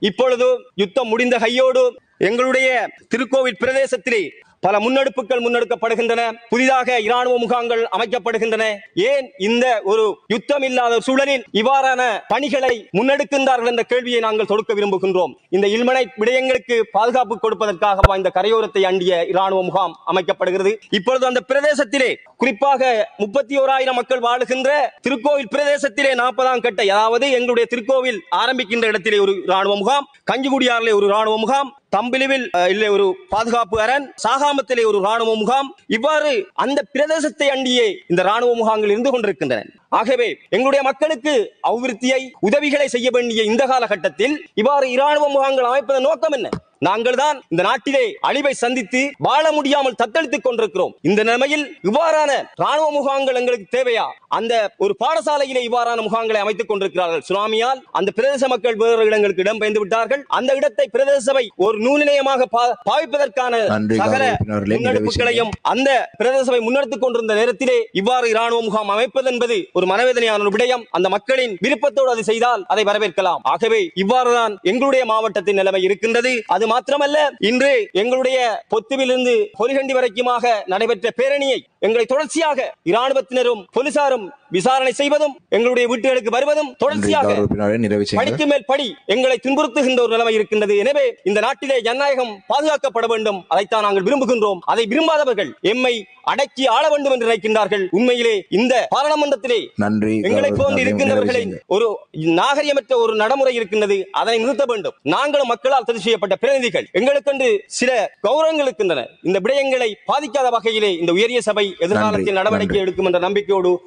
இப்பொழுது யுத்தம் முடிந்த கையோடு எங்களுடைய திருக்கோவில் பிரதேசத்திலே பல முன்னெடுப்புகள் முன்னெடுக்கப்படுகின்றன புதிதாக இராணுவ முகாம்கள் அமைக்கப்படுகின்றன ஏன் இந்த ஒரு யுத்தம் இல்லாத சூழலில் இவ்வாறான பணிகளை முன்னெடுக்கின்றார்கள் என்ற கேள்வியை நாங்கள் தொடுக்க விரும்புகின்றோம் இந்த இல்மனை விடயங்களுக்கு பாதுகாப்பு கொடுப்பதற்காக இந்த கரையோரத்தை அண்டிய இராணுவ முகாம் அமைக்கப்படுகிறது இப்பொழுது அந்த பிரதேசத்திலே குறிப்பாக முப்பத்தி ஓராயிரம் மக்கள் வாழுகின்ற திருக்கோவில் பிரதேசத்திலே நாற்பதாம் கட்டை அதாவது எங்களுடைய திருக்கோவில் ஆரம்பிக்கின்ற இடத்திலே ஒரு இராணுவ முகாம் கஞ்சிகுடியாரிலே ஒரு இராணுவ முகாம் தம்பிலுவில் அஹ், இல்லை ஒரு பாதுகாப்பு அரண் சாகாமத்திலே ஒரு ராணுவ முகாம் இவ்வாறு அந்த பிரதேசத்தை அண்டியே இந்த ராணுவ முகாம்கள் இருந்து கொண்டிருக்கின்றன ஆகவே எங்களுடைய மக்களுக்கு அபிவிருத்தியை உதவிகளை செய்ய வேண்டிய இந்த காலகட்டத்தில் இவ்வாறு இராணுவ முகாம்கள் அமைப்பதன் நோக்கம் என்ன நாங்கள் தான் இந்த நாட்டிலே அழிவை சந்தித்து வாழ முடியாமல் தத்தளித்துக் கொண்டிருக்கிறோம் இந்த நிலைமையில் இவ்வாறான ராணுவ முகாம்கள் எங்களுக்கு தேவையா அந்த ஒரு பாடசாலையிலே இவ்வாறான முகாம்களை அமைத்துக் கொண்டிருக்கிறார்கள் சுனாமியால் அந்த பிரதேச மக்கள் வேறு இடங்களுக்கு இடம்பெயர்ந்து விட்டார்கள் அந்த இடத்தை பிரதேச சபை ஒரு நூல் நிலையமாக பா- பாவிப்பதற்கான நன்றி, சகல கௌரவ உறுப்பினர்களே. முன்னெடுப்புகளையும் அந்த பிரதேச சபை முன்னெடுத்துக் கொண்டிருந்த நேரத்திலே இவ்வாறு இராணுவ முகாம் அமைப்பது என்பது ஒரு மனவேதனையான ஒரு விடயம் அந்த மக்களின் விருப்பத்தோடு அதை செய்தால் அதை வரவேற்கலாம் ஆகவே இவ்வாறுதான் எங்களுடைய மாவட்டத்தின் நிலைமை இருக்கின்றது அது மாத்திரமல்ல இன்று எங்களுடைய பொத்துவிலிருந்து பொலிகண்டி வரைக்குமாக நடைபெற்ற பேரணியை எங்களை தொடர்ச்சியாக இராணுவத்தினரும் போலீசாரும் விசாரணை செய்வதும் எங்களுடைய வீட்டுகளுக்கு வருவதும் நன்றி தொடர்ச்சியாக கௌரவ உறுப்பினரே நிறைவு செய்யுங்கள் படிக்கு மேல் படி எங்களை துன்புறுத்துகின்ற ஒரு நிலைமை இருக்கின்றது எனவே இந்த நாட்டிலே ஜனநாயகம் பாதுகாக்கப்பட வேண்டும் அதைத்தான் நாங்கள் விரும்புகின்றோம் அதை விரும்பாதவர்கள் எம்மை அடக்கி ஆள வேண்டும் என்று நினைக்கின்றார்கள் உண்மையிலே இந்த பாராளுமன்றத்திலே நன்றி எங்களை கௌரவ போன்று உறுப்பினரே, நிறைவு இருக்கின்றவர்களை செய்யுங்கள். ஒரு நாகரிகமற்ற ஒரு நடைமுறை இருக்கின்றது அதனை நிறுத்த வேண்டும் நாங்களும் மக்களால் தெரிவு செய்யப்பட்ட பிரதிநிதிகள் எங்களுக்கென்று சில கௌரவங்கள் இருக்கின்றன இந்த விடயங்களை பாதிக்காத வகையிலே இந்த உயரிய சபை எதிர்காலத்தில் நன்றி, நடவடிக்கை நன்றி. எடுக்கும் என்ற நம்பிக்கையோடு